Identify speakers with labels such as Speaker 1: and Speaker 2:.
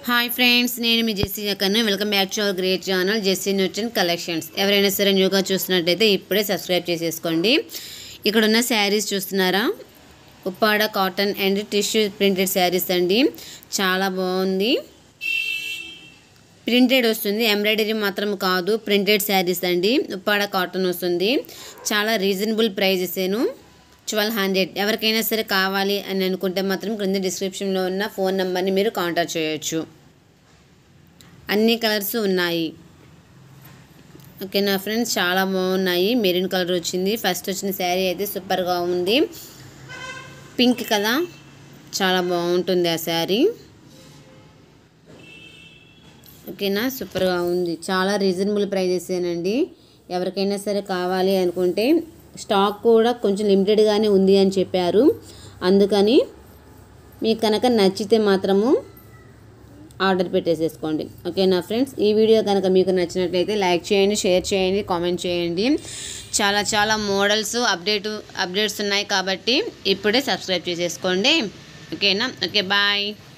Speaker 1: hi friends నేను మీ Jessie జకన్ welcome back to our great channel Jessie న్యూట్రన్ కలెక్షన్స్ ఎవరైనా సరే న్యూగా చూస్తున్నట్టయితే ఇప్పుడే సబ్స్క్రైబ్ చేసేసుకోండి ఇక్కడ ఉన్న శారీస్ చూస్తున్నారా Uppada cotton and tissue printed saris అండి చాలా బాగుంది ప్రింటెడ్ వస్తుంది ఎంబ్రాయిడరీ మాత్రం కాదు ప్రింటెడ్ శారీస్ అండి ఉప్పాడ కాటన్ వస్తుంది చాలా రీజనబుల్ ప్రైజెసేను ట్వెల్వ్ హండ్రెడ్ ఎవరికైనా సరే కావాలి అని అనుకుంటే మాత్రం క్రింద డిస్క్రిప్షన్లో ఉన్న ఫోన్ నెంబర్ని మీరు కాంటాక్ట్ చేయొచ్చు అన్ని కలర్స్ ఉన్నాయి ఓకేనా ఫ్రెండ్స్ చాలా బాగున్నాయి మెరూన్ కలర్ వచ్చింది ఫస్ట్ వచ్చిన శారీ అయితే సూపర్గా ఉంది పింక్ కదా చాలా బాగుంటుంది ఆ శారీ ఓకేనా సూపర్గా ఉంది చాలా రీజనబుల్ ప్రైజెసేనండి ఎవరికైనా సరే కావాలి అనుకుంటే స్టాక్ కూడా కొంచెం లిమిటెడ్గానే ఉంది అని చెప్పారు అందుకని మీకు కనుక నచ్చితే మాత్రము ఆర్డర్ పెట్టేసేసుకోండి ఓకేనా ఫ్రెండ్స్ ఈ వీడియో కనుక మీకు నచ్చినట్లయితే లైక్ చేయండి షేర్ చేయండి కామెంట్ చేయండి చాలా చాలా మోడల్స్ అప్డేట్ అప్డేట్స్ ఉన్నాయి కాబట్టి ఇప్పుడే సబ్స్క్రైబ్ చేసేసుకోండి ఓకేనా ఓకే బాయ్